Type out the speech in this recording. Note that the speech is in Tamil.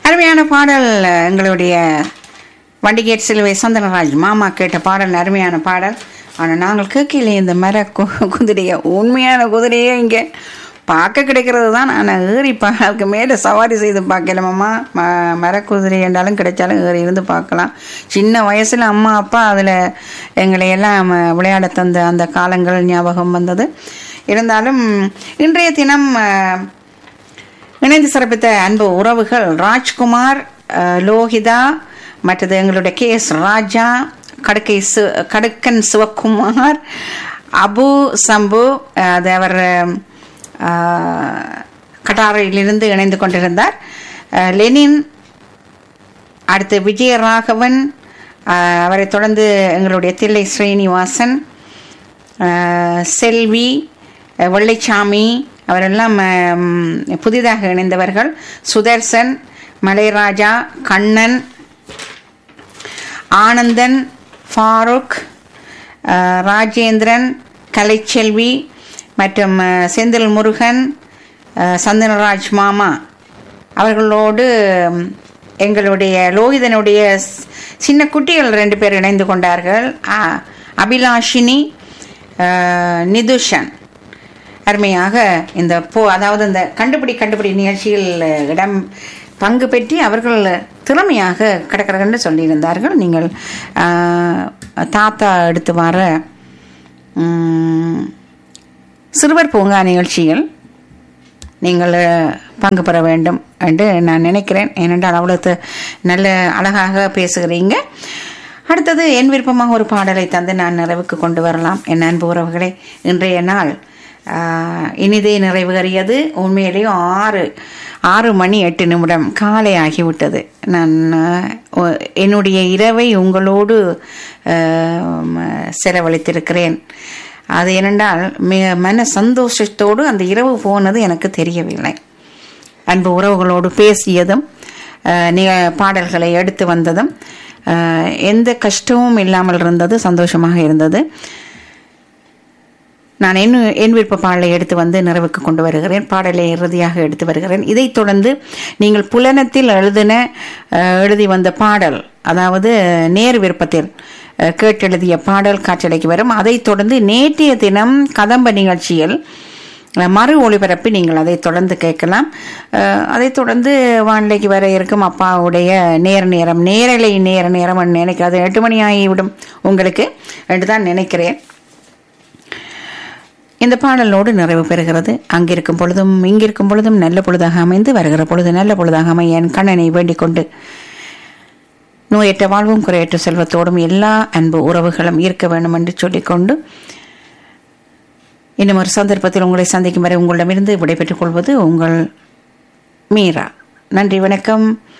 அருமையான பாடல் எங்களுடைய வண்டிகேட் சிலுவை சந்தனராஜ் மாமா கேட்ட பாடல் அருமையான பாடல் ஆனால் நாங்கள் கேட்கல இந்த மர கு- குதிரையை உண்மையான குதிரையே இங்கே பார்க்க கிடைக்கிறது தான் ஆனால் ஏறி பா அதுக்கு மேலே சவாரி செய்து பார்க்கலாமாம்மா ம மரக்குதிரை என்றாலும் கிடைச்சாலும் ஏறி இருந்து பார்க்கலாம் சின்ன வயசில் அம்மா அப்பா அதில் எங்களை எல்லாம் அஹ், விளையாட தந்த அந்த காலங்கள் ஞாபகம் வந்தது இருந்தாலும் இன்றைய தினம் அஹ், இணைந்து சிறப்பித்த அன்பு உறவுகள் ராஜ்குமார் அஹ், லோகிதா மற்றது எங்களுடைய கே எஸ் ராஜா கடுக்கை சு கடுக்கன் சிவக்குமார் அபு சம்பு அஹ், அது அவர் அஹ், கட்டாரையிலிருந்து இணைந்து கொண்டிருந்தார் அஹ், லெனின் அடுத்து விஜயராகவன் அஹ், அவரைத் தொடர்ந்து எங்களுடைய தில்லை ஸ்ரீனிவாசன் அஹ், செல்வி அஹ், வெள்ளைச்சாமி அவரெல்லாம் அஹ், புதிதாக இணைந்தவர்கள் சுதர்சன் மலைராஜா கண்ணன் ஆனந்தன் ஃபாரூக் அஹ், ராஜேந்திரன் கலைச்செல்வி மற்றும் அஹ், செந்தில் முருகன் அஹ், சந்தனராஜ் மாமா அவர்களோடு ம், எங்களுடைய லோகிதனுடைய ஸ்- சின்ன குட்டிகள் ரெண்டு பேர் இணைந்து கொண்டார்கள் ஆ, அபிலாஷினி அஹ், நிதுஷன் அருமையாக இந்த போ அதாவது இந்த கண்டுபிடி கண்டுபிடி நிகழ்ச்சியில் இடம் பங்கு பெற்றி அவர்கள் திறமையாக கிடக்கிறன்னு சொல்லியிருந்தார்கள் நீங்கள் ஆஹ், தாத்தா எடுத்து வர ம், சிறுவர் பூங்கா நிகழ்ச்சியில் நீங்கள் பங்கு பெற வேண்டும் என்று நான் நினைக்கிறேன் ஏனென்றால் அவ்வளவு நல்ல அழகாக பேசுகிறீங்க அடுத்தது என் விருப்பமாக ஒரு பாடலை தந்து நான் நிறைவுக்கு கொண்டு வரலாம் என் அன்பு உறவுகளே இன்றைய நாள் ஆஹ், இனிதே நிறைவேறியது உண்மையிலேயும் ஆறு ஆறு மணி எட்டு நிமிடம் காலை ஆகிவிட்டது நான் ஆஹ், ஒ- என்னுடைய இரவை உங்களோடு ஆஹ், ம- செலவழித்திருக்கிறேன் அது ஏனென்றால் மிக மன சந்தோஷத்தோடு அந்த இரவு போனது எனக்கு தெரியவில்லை அன்பு உறவுகளோடு பேசியதும் அஹ், நீ பாடல்களை எடுத்து வந்ததும் அஹ், எந்த கஷ்டமும் இல்லாமல் இருந்தது சந்தோஷமாக இருந்தது நான் என் என் விருப்ப பாடலை எடுத்து வந்து நிறைவுக்கு கொண்டு வருகிறேன் பாடலை இறுதியாக எடுத்து வருகிறேன் இதைத் தொடர்ந்து நீங்கள் புலனத்தில் எழுதின அஹ், எழுதி வந்த பாடல் அதாவது நேர் விருப்பத்தில் அஹ், கேட்டெழுதிய பாடல் காற்றலைக்கு வரும் அதைத் தொடர்ந்து நேற்றைய தினம் கதம்ப நிகழ்ச்சியில் அஹ், மறு ஒளிபரப்பி நீங்கள் அதை தொடர்ந்து கேட்கலாம் அஹ், அதைத் தொடர்ந்து வானிலைக்கு வர இருக்கும் அப்பாவுடைய நேர நேரம் நேரலை நேர நேரம் நினைக்கிறது எட்டு மணி ஆகிவிடும் உங்களுக்கு என்று தான் நினைக்கிறேன் இந்த பாடலோடு நிறைவு பெறுகிறது அங்கிருக்கும் பொழுதும் இங்கிருக்கும் பொழுதும் நல்ல பொழுதாக அமைந்து வருகிற பொழுது நல்ல பொழுதாக அமைய என் கண்ணனை வேண்டிக் கொண்டு நோயற்ற வாழ்வும் குறையற்ற செல்வத்தோடும் எல்லா அன்பு உறவுகளும் இருக்க வேண்டும் என்று சொல்லிக்கொண்டு இன்னும் ஒரு சந்தர்ப்பத்தில் உங்களை சந்திக்கும் வரை உங்களிடமிருந்து விடைபெற்றுக் கொள்வது உங்கள் மீரா நன்றி வணக்கம்